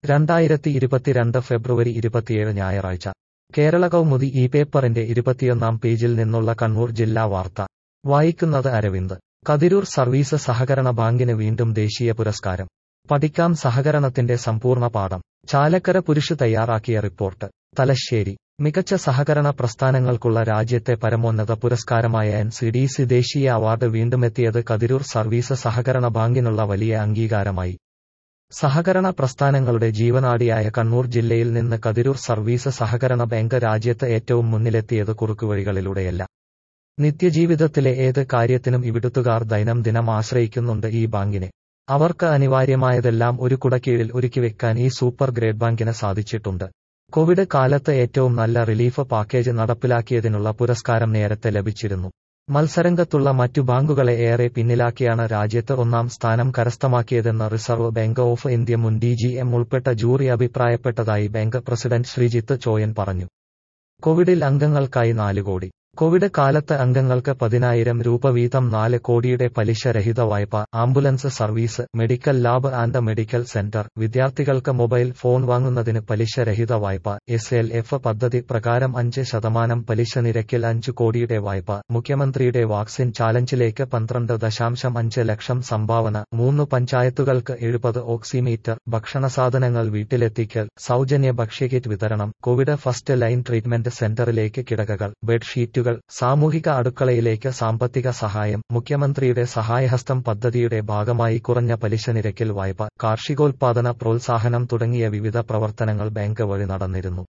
രണ്ടായിരത്തി ഇരുപത്തിരണ്ട് ഫെബ്രുവരി ഇരുപത്തിയേഴ് ഞായറാഴ്ച കേരള കൗമുദി ഈ പേപ്പറിന്റെ ഇരുപത്തിയൊന്നാം പേജിൽ നിന്നുള്ള കണ്ണൂർ ജില്ലാ വാർത്ത വായിക്കുന്നത് അരവിന്ദ് കതിരൂർ സർവീസ് സഹകരണ ബാങ്കിന് വീണ്ടും ദേശീയ പുരസ്കാരം പഠിക്കാം സഹകരണത്തിന്റെ സമ്പൂർണ്ണ പാഠം ചാലക്കര പുരുഷ് തയ്യാറാക്കിയ റിപ്പോർട്ട് തലശ്ശേരി മികച്ച സഹകരണ പ്രസ്ഥാനങ്ങൾക്കുള്ള രാജ്യത്തെ പരമോന്നത പുരസ്കാരമായ എൻ സി ഡി സി ദേശീയ അവാർഡ് വീണ്ടുമെത്തിയത് കതിരൂർ സർവീസ് സഹകരണ ബാങ്കിനുള്ള വലിയ അംഗീകാരമായി സഹകരണ പ്രസ്ഥാനങ്ങളുടെ ജീവനാഡിയായ കണ്ണൂർ ജില്ലയിൽ നിന്ന് കതിരൂർ സർവീസ് സഹകരണ ബാങ്ക് രാജ്യത്ത് ഏറ്റവും മുന്നിലെത്തിയത് കുറുക്കുവഴികളിലൂടെയല്ല നിത്യജീവിതത്തിലെ ഏത് കാര്യത്തിനും ഇവിടുത്തുകാർ ദൈനംദിനം ആശ്രയിക്കുന്നുണ്ട് ഈ ബാങ്കിനെ അവർക്ക് അനിവാര്യമായതെല്ലാം ഒരു കുടക്കീഴിൽ ഒരുക്കിവെക്കാൻ ഈ സൂപ്പർ ഗ്രേഡ് ബാങ്കിന് സാധിച്ചിട്ടുണ്ട് കോവിഡ് കാലത്ത് ഏറ്റവും നല്ല റിലീഫ് പാക്കേജ് നടപ്പിലാക്കിയതിനുള്ള പുരസ്കാരം നേരത്തെ ലഭിച്ചിരുന്നു മത്സരംഗത്തുള്ള മറ്റു ബാങ്കുകളെ ഏറെ പിന്നിലാക്കിയാണ് രാജ്യത്ത് ഒന്നാം സ്ഥാനം കരസ്ഥമാക്കിയതെന്ന് റിസർവ് ബാങ്ക് ഓഫ് ഇന്ത്യ മുൻ ഡി ജി എം ഉൾപ്പെട്ട ജൂറി അഭിപ്രായപ്പെട്ടതായി ബാങ്ക് പ്രസിഡന്റ് ശ്രീജിത്ത് ചോയൻ പറഞ്ഞു കോവിഡിൽ അംഗങ്ങൾക്കായി നാല് കോടി കോവിഡ് കാലത്ത് അംഗങ്ങൾക്ക് പതിനായിരം രൂപ വീതം നാല് കോടിയുടെ പലിശരഹിത വായ്പ ambulance service medical lab and medical centre വിദ്യാർത്ഥികൾക്ക് മൊബൈൽ ഫോൺ വാങ്ങുന്നതിന് പലിശരഹിത വായ്പ എസ് എൽ എഫ് പദ്ധതി പ്രകാരം അഞ്ച് ശതമാനം പലിശ നിരക്കിൽ അഞ്ചു കോടിയുടെ വായ്പ മുഖ്യമന്ത്രിയുടെ വാക്സിൻ ചാലഞ്ചിലേക്ക് പന്ത്രണ്ട് ദശാംശം അഞ്ച് ലക്ഷം സംഭാവന മൂന്ന് പഞ്ചായത്തുകൾക്ക് എഴുപത് ഓക്സിമീറ്റർ ഭക്ഷണ സാധനങ്ങൾ വീട്ടിലെത്തിക്കൽ സൗജന്യ ഭക്ഷ്യകിറ്റ് വിതരണം കോവിഡ് ഫസ്റ്റ് ലൈൻ ട്രീറ്റ്മെന്റ് സെന്ററിലേക്ക് കിടകകൾ ബെഡ്ഷീറ്റുകൾ സാമൂഹിക അടുക്കളയിലേക്ക് സാമ്പത്തിക സഹായം മുഖ്യമന്ത്രിയുടെ സഹായഹസ്തം പദ്ധതിയുടെ ഭാഗമായി കുറഞ്ഞ പലിശ നിരക്കിൽ വായ്പ കാർഷികോൽപാദന പ്രോത്സാഹനം തുടങ്ങിയ വിവിധ പ്രവർത്തനങ്ങൾ ബാങ്ക് വഴി നടന്നിരുന്നു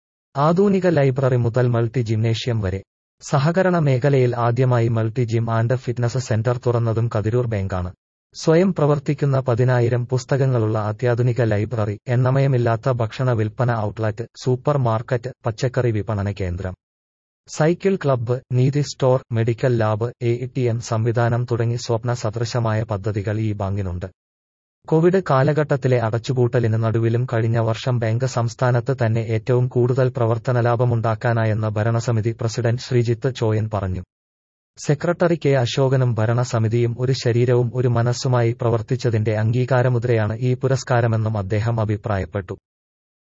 ആധുനിക ലൈബ്രറി മുതൽ മൾട്ടി ജിംനേഷ്യം വരെ സഹകരണ മേഖലയിൽ ആദ്യമായി multi gym and fitness centre തുറന്നതും കതിരൂർ ബാങ്കാണ് സ്വയം പ്രവർത്തിക്കുന്ന പതിനായിരം പുസ്തകങ്ങളുള്ള അത്യാധുനിക ലൈബ്രറി എണ്ണമയമില്ലാത്ത ഭക്ഷണ വിൽപ്പന ഔട്ട്ലെറ്റ് സൂപ്പർ മാർക്കറ്റ് പച്ചക്കറി വിപണന കേന്ദ്രം cycle club Neethi store medical lab A T M സംവിധാനം തുടങ്ങി സ്വപ്ന സദൃശമായ പദ്ധതികൾ ഈ ബാങ്കിനുണ്ട് കോവിഡ് കാലഘട്ടത്തിലെ അടച്ചുപൂട്ടലിന് നടുവിലും കഴിഞ്ഞ വർഷം ബാങ്ക് സംസ്ഥാനത്ത് തന്നെ ഏറ്റവും കൂടുതൽ പ്രവർത്തന ലാഭമുണ്ടാക്കാനായെന്ന് ഭരണസമിതി പ്രസിഡന്റ് ശ്രീജിത്ത് ചോയൻ പറഞ്ഞു സെക്രട്ടറി കെ അശോകനും ഭരണസമിതിയും ഒരു ശരീരവും ഒരു മനസ്സുമായി പ്രവർത്തിച്ചതിന്റെ അംഗീകാരമുദ്രയാണ് ഈ പുരസ്കാരമെന്നും അദ്ദേഹം അഭിപ്രായപ്പെട്ടു